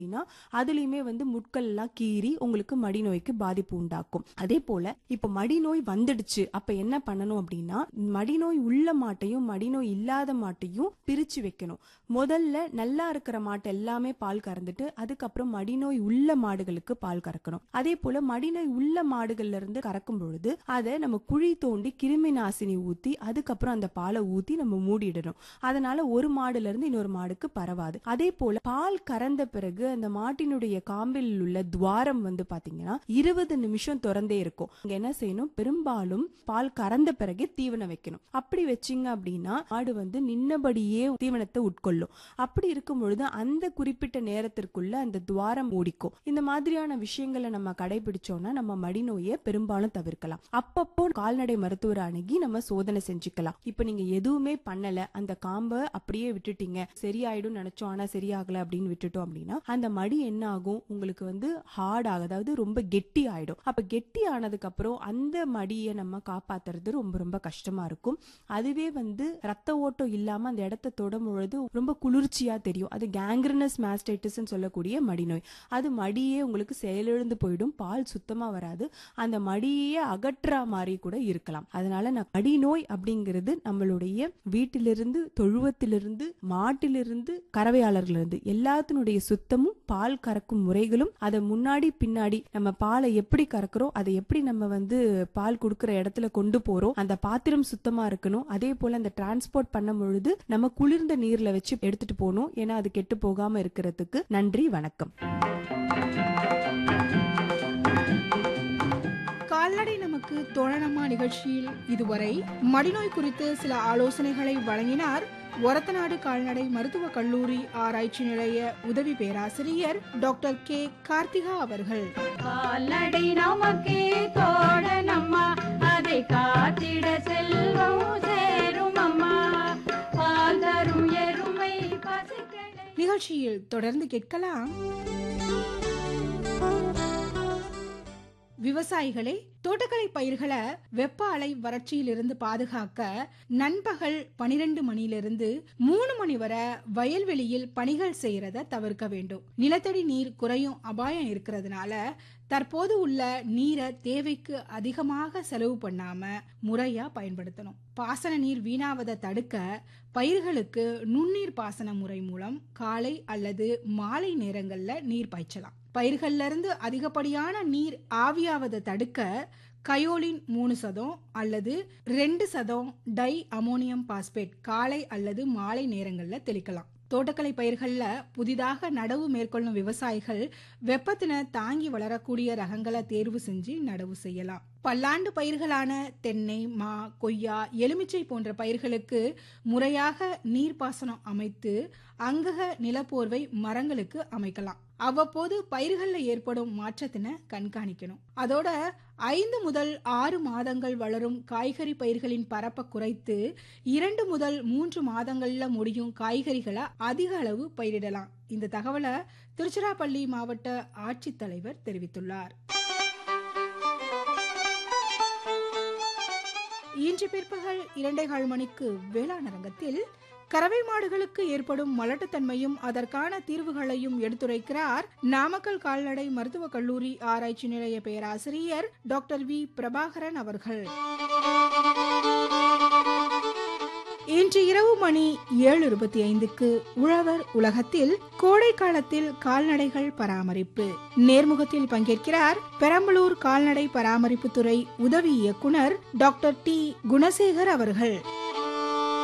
அப்படின்னா அதுலயுமே வந்து முட்கள் எல்லாம் கீறி உங்களுக்கு மடிநோய்க்கு பாதிப்பு உண்டாக்கும் அதே போல இப்ப மடிநோய் வந்துடுச்சு அப்ப என்ன பண்ணணும் அப்படின்னா மடிநோய் உள்ள மாட்டையும் மடிநோய் இல்லாத மாட்டையும் பிரிச்சு வைக்கணும் முதல்ல நல்லா இருக்கிற மாட்டை எல்லாமே பால் கறந்துட்டு அதுக்கப்புறம் மடிநோய் உள்ள மாடுகளுக்கு பால் கறக்கணும் அதே போல மடிநோய் உள்ள மாடுகள்ல இருந்து கறக்கும் பொழுது அதை நம்ம குழி தோண்டி கிருமி நாசினி ஊத்தி அதுக்கப்புறம் அந்த பாலை ஊத்தி நம்ம மூடிடணும் அதனால ஒரு மாடுல இருந்து இன்னொரு மாடுக்கு பரவாது அதே போல பால் கறந்த பிறகு அந்த மாட்டினுடைய காம்பில் உள்ள துவாரம் வந்து பாத்தீங்கன்னா இருபது நிமிஷம் திறந்தே இருக்கும் இங்க என்ன செய்யணும் பெரும்பாலும் பால் கறந்த பிறகு தீவனம் வைக்கணும் அப்படி வச்சீங்க அப்படின்னா மாடு வந்து நின்னபடியே தீவனத்தை உட்கொள்ளும் அப்படி இருக்கும் பொழுது அந்த குறிப்பிட்ட நேரத்திற்குள்ள அந்த துவாரம் மூடிக்கும் இந்த மாதிரியான விஷயங்களை நம்ம கடைபிடிச்சோம்னா நம்ம மடிநோயை பெரும்பாலும் தவிர்க்கலாம் அப்பப்போ கால்நடை மருத்துவர் அணுகி நம்ம சோதனை செஞ்சுக்கலாம் இப்ப நீங்க எதுவுமே பண்ணல அந்த காம்பை அப்படியே விட்டுட்டீங்க சரியாயிடும் நினைச்சோம் ஆனா சரியாகல அப்படின்னு விட்டுட்டோம் அப்படின்னா அந்த மடி என்ன ஆகும் உங்களுக்கு வந்து ஹார்ட் ஆகும் அதாவது ரொம்ப கெட்டி ஆயிடும் அப்ப கெட்டி ஆனதுக்கு அப்புறம் அந்த மடியை நம்ம காப்பாத்துறது ரொம்ப ரொம்ப கஷ்டமா இருக்கும் அதுவே வந்து ரத்த ஓட்டம் இல்லாம அந்த இடத்த தொடும் பொழுது ரொம்ப குளிர்ச்சியா தெரியும் அது கேங்க்ரனஸ் மாஸ்டைட்டிஸ் சொல்லக்கூடிய மடிநோய் அது மடியே உங்களுக்கு செயலிழந்து போயிடும் பால் சுத்தமா வராது அந்த மடியே அகற்றா மாதிரி கூட இருக்கலாம் அதனால நான் மடிநோய் அப்படிங்கிறது நம்மளுடைய வீட்டிலிருந்து தொழுவத்திலிருந்து மாட்டிலிருந்து கறவையாளர்களிருந்து எல்லாத்தினுடைய சுத்தமும் பால் கறக்கும் முறைகளும் அதை முன்னாடி பின்னாடி நம்ம பாலை எப்படி கறக்குறோம் அதை எப்படி நம்ம வந்து பால் கொடுக்கிற இடத்துல கொண்டு போறோம் அந்த பாத்திரம் சுத்தமா இருக்கணும் அதே போல அந்த டிரான்ஸ்போர்ட் பண்ணும் பொழுது நம்ம குளிர்ந்த நீர்ல வச்சு எடுத்துட்டு போகணும் ஏன்னா அது கெட்டு போகாம இருக்கிறதுக்கு நன்றி வணக்கம் கால்நடை நமக்கு தோழனமா நிகழ்ச்சியில் இதுவரை மடிநோய் குறித்து சில ஆலோசனைகளை வழங்கினார் ஒரத்தநாடு கால்நடை மருத்துவக் கல்லூரி ஆராய்ச்சி நிலைய உதவி பேராசிரியர் டாக்டர் கே கார்த்திகா அவர்கள் கால்நடை நமக்கே தோழனம்மா அதை காத்திட செல்வம் சேரும் அம்மா பால் தரும் எருமை பசுக்களை நிகழ்ச்சியில் தொடர்ந்து கேட்கலாம் விவசாயிகளே தோட்டக்கலை பயிர்களை வெப்ப அலை வறட்சியிலிருந்து பாதுகாக்க நண்பகல் பனிரெண்டு மணியிலிருந்து மூணு மணி வரை வயல்வெளியில் பணிகள் செய்யறத தவிர்க்க வேண்டும் நிலத்தடி நீர் குறையும் அபாயம் இருக்கிறதுனால தற்போது உள்ள நீரை தேவைக்கு அதிகமாக செலவு பண்ணாம முறையா பயன்படுத்தணும் பாசன நீர் வீணாவதை தடுக்க பயிர்களுக்கு நுண்ணீர் பாசன முறை மூலம் காலை அல்லது மாலை நேரங்கள்ல நீர் பாய்ச்சலாம் பயிர்கள்ல இருந்து அதிகப்படியான நீர் ஆவியாவதை தடுக்க கயோலின் மூணு சதம் அல்லது ரெண்டு சதம் டை அமோனியம் பாஸ்பேட் காலை அல்லது மாலை நேரங்கள்ல தெளிக்கலாம் தோட்டக்கலை பயிர்கள்ல புதிதாக நடவு மேற்கொள்ளும் விவசாயிகள் வெப்பத்தின தாங்கி வளரக்கூடிய ரகங்களை தேர்வு செஞ்சு நடவு செய்யலாம் பல்லாண்டு பயிர்களான தென்னை மா கொய்யா எலுமிச்சை போன்ற பயிர்களுக்கு முறையாக நீர்ப்பாசனம் அமைத்து அங்கக நிலப்போர்வை மரங்களுக்கு அமைக்கலாம் அவ்வப்போது பயிர்களில் ஏற்படும் மாற்றத்தினை கண்காணிக்கணும் அதோட ஐந்து முதல் ஆறு மாதங்கள் வளரும் காய்கறி பயிர்களின் பரப்பை குறைத்து இரண்டு முதல் மூன்று மாதங்கள்ல முடியும் காய்கறிகளை அதிக அளவு பயிரிடலாம் இந்த தகவலை திருச்சிராப்பள்ளி மாவட்ட ஆட்சித்தலைவர் தெரிவித்துள்ளார் இன்று பிற்பகல் இரண்டே கால் மணிக்கு வேளாண் அரங்கத்தில் கறவை மாடுகளுக்கு ஏற்படும் மலட்டுத்தன்மையும் அதற்கான தீர்வுகளையும் எடுத்துரைக்கிறார் நாமக்கல் கால்நடை மருத்துவக் கல்லூரி ஆராய்ச்சி நிலைய பேராசிரியர் டாக்டர் வி பிரபாகரன் அவர்கள் இன்று இரவு மணி ஏழு இருபத்தி ஐந்துக்கு உழவர் உலகத்தில் கோடை காலத்தில் கால்நடைகள் பராமரிப்பு நேர்முகத்தில் பங்கேற்கிறார் பெரம்பலூர் கால்நடை பராமரிப்புத்துறை உதவி இயக்குனர் டாக்டர் டி குணசேகர் அவர்கள்